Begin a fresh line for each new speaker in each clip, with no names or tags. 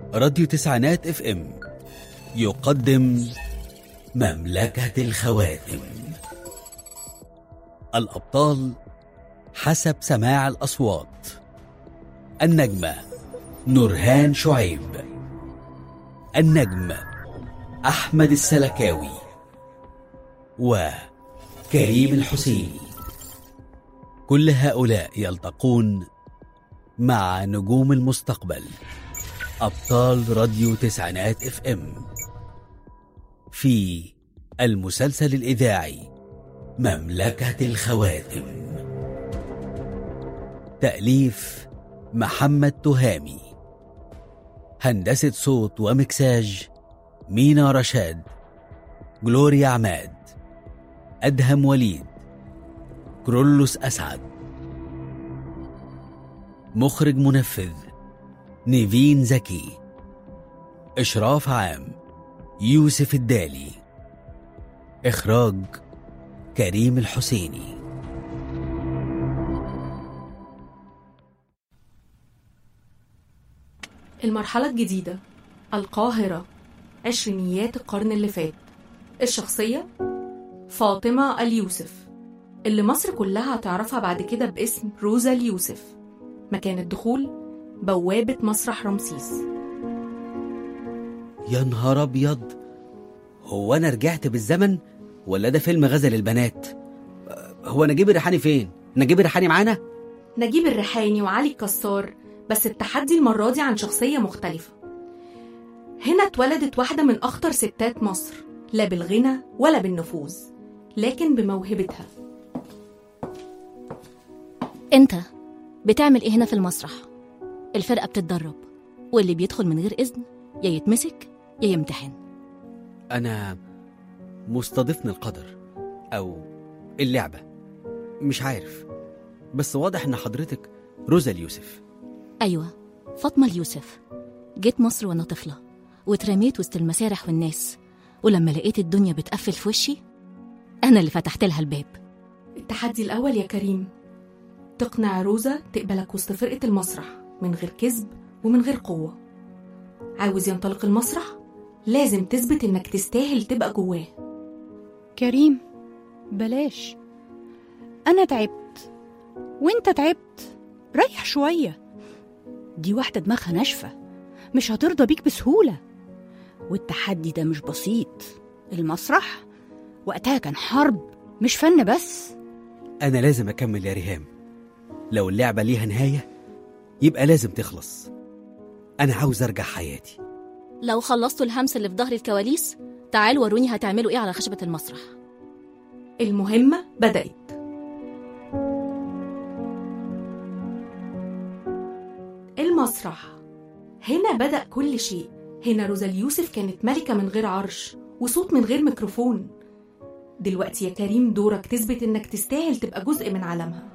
راديو تسعينات اف ام يقدم مملكة الخواتم الأبطال حسب سماع الأصوات النجمة نورهان شعيب النجم أحمد السلكاوي وكريم الحسيني كل هؤلاء يلتقون مع نجوم المستقبل أبطال راديو تسعينات اف ام في المسلسل الإذاعي مملكة الخواتم تأليف محمد تهامي هندسة صوت ومكساج مينا رشاد جلوريا عماد أدهم وليد كرولوس أسعد مخرج منفذ نيفين زكي إشراف عام يوسف الدالي إخراج كريم الحسيني
المرحلة الجديدة القاهرة عشرينيات القرن اللي فات الشخصية فاطمة اليوسف اللي مصر كلها هتعرفها بعد كده باسم روزا اليوسف مكان الدخول بوابة مسرح رمسيس
يا نهار أبيض هو أنا رجعت بالزمن ولا ده فيلم غزل البنات أه، هو نجيب الريحاني فين نجيب الريحاني معانا
نجيب الريحاني وعلي الكسار بس التحدي المرة دي عن شخصية مختلفة هنا اتولدت واحدة من أخطر ستات مصر لا بالغنى ولا بالنفوذ لكن بموهبتها
انت بتعمل ايه هنا في المسرح الفرقه بتتدرب واللي بيدخل من غير اذن يا يتمسك يا يمتحن
أنا مستضيفني القدر أو اللعبة مش عارف بس واضح إن حضرتك روزا اليوسف
ايوه فاطمه اليوسف جيت مصر وانا طفله واترميت وسط المسارح والناس ولما لقيت الدنيا بتقفل في وشي انا اللي فتحت لها الباب
التحدي الأول يا كريم تقنع روزا تقبلك وسط فرقة المسرح من غير كذب ومن غير قوة عاوز ينطلق المسرح لازم تثبت إنك تستاهل تبقى جواه
كريم بلاش أنا تعبت وأنت تعبت ريح شوية دي واحدة دماغها ناشفة مش هترضى بيك بسهولة والتحدي ده مش بسيط المسرح وقتها كان حرب مش فن بس
أنا لازم أكمل يا ريهام لو اللعبة ليها نهاية يبقى لازم تخلص أنا عاوز أرجع حياتي
لو خلصتوا الهمس اللي في ظهر الكواليس تعالوا وروني هتعملوا ايه على خشبه المسرح
المهمة بدأت المسرح هنا بدأ كل شيء هنا روزا اليوسف كانت ملكة من غير عرش وصوت من غير ميكروفون دلوقتي يا كريم دورك تثبت انك تستاهل تبقى جزء من عالمها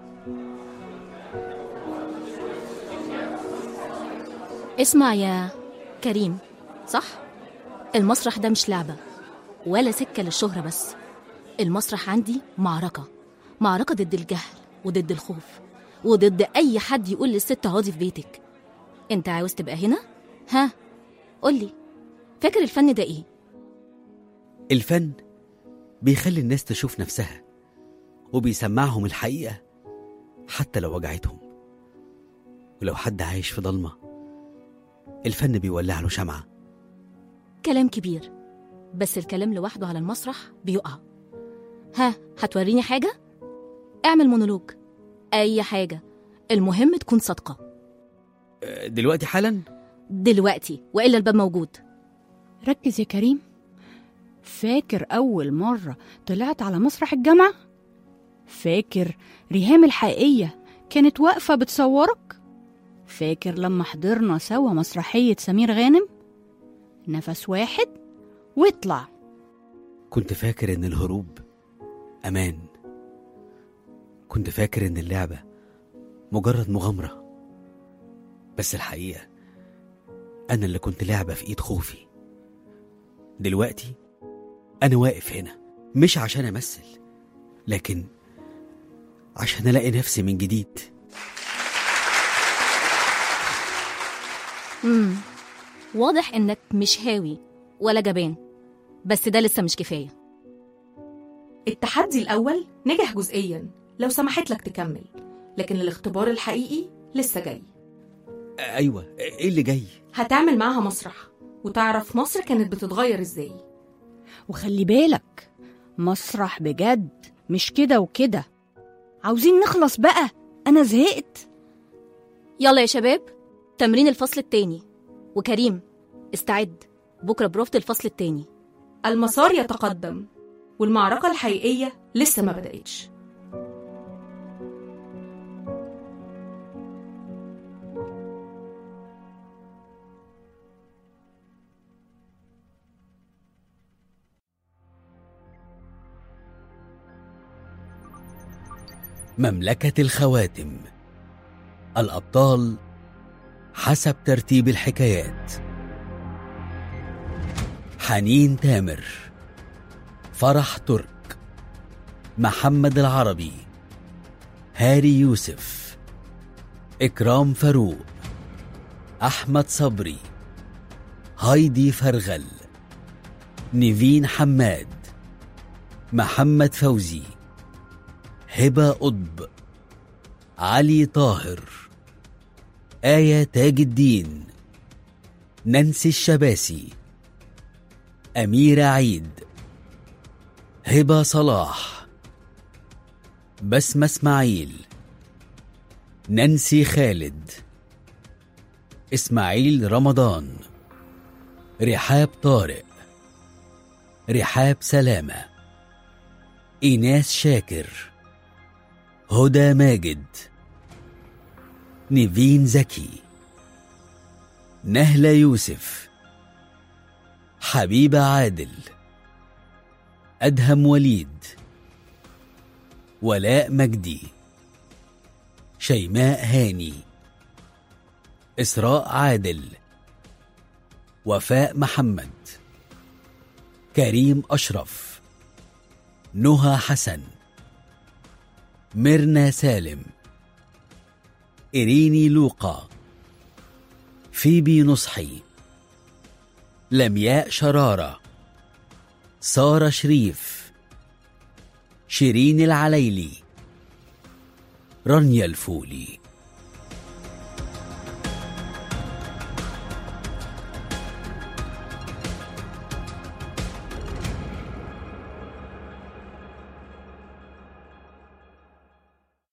اسمع يا كريم صح المسرح ده مش لعبه ولا سكه للشهره بس المسرح عندي معركه معركه ضد الجهل وضد الخوف وضد اي حد يقول للست اقعدي في بيتك انت عاوز تبقى هنا ها قولي فاكر الفن ده ايه
الفن بيخلي الناس تشوف نفسها وبيسمعهم الحقيقة حتى لو وجعتهم ولو حد عايش في ضلمة الفن بيولع له شمعة
كلام كبير بس الكلام لوحده على المسرح بيقع ها هتوريني حاجة؟ اعمل مونولوج أي حاجة المهم تكون صادقة
أه، دلوقتي حالا
دلوقتي وإلا الباب موجود
ركز يا كريم فاكر أول مرة طلعت على مسرح الجامعة؟ فاكر ريهام الحقيقية كانت واقفة بتصورك؟ فاكر لما حضرنا سوا مسرحية سمير غانم؟ نفس واحد واطلع
كنت فاكر إن الهروب أمان كنت فاكر إن اللعبة مجرد مغامرة بس الحقيقة أنا اللي كنت لعبة في إيد خوفي دلوقتي أنا واقف هنا مش عشان أمثل لكن عشان ألاقي نفسي من جديد
امم واضح إنك مش هاوي ولا جبان بس ده لسه مش كفاية
التحدي الأول نجح جزئيا لو سمحت لك تكمل لكن الاختبار الحقيقي لسه جاي
ايوه ايه اللي جاي
هتعمل معاها مسرح وتعرف مصر كانت بتتغير ازاي
وخلي بالك مسرح بجد مش كده وكده عاوزين نخلص بقى أنا زهقت
يلا يا شباب تمرين الفصل التاني وكريم استعد بكرة بروفة الفصل التاني
المسار يتقدم والمعركة الحقيقية لسه ما بدأتش
مملكة الخواتم الأبطال حسب ترتيب الحكايات حنين تامر فرح ترك محمد العربي هاري يوسف إكرام فاروق أحمد صبري هايدي فرغل نيفين حماد محمد فوزي هبة قطب علي طاهر آية تاج الدين نانسي الشباسي أميرة عيد هبة صلاح بسمة اسماعيل نانسي خالد إسماعيل رمضان رحاب طارق رحاب سلامة إيناس شاكر هدى ماجد نيفين زكي نهلة يوسف حبيبة عادل أدهم وليد ولاء مجدي شيماء هاني إسراء عادل وفاء محمد كريم أشرف نهى حسن ميرنا سالم إريني لوقا فيبي نصحي لمياء شرارة سارة شريف شيرين العليلي رانيا الفولي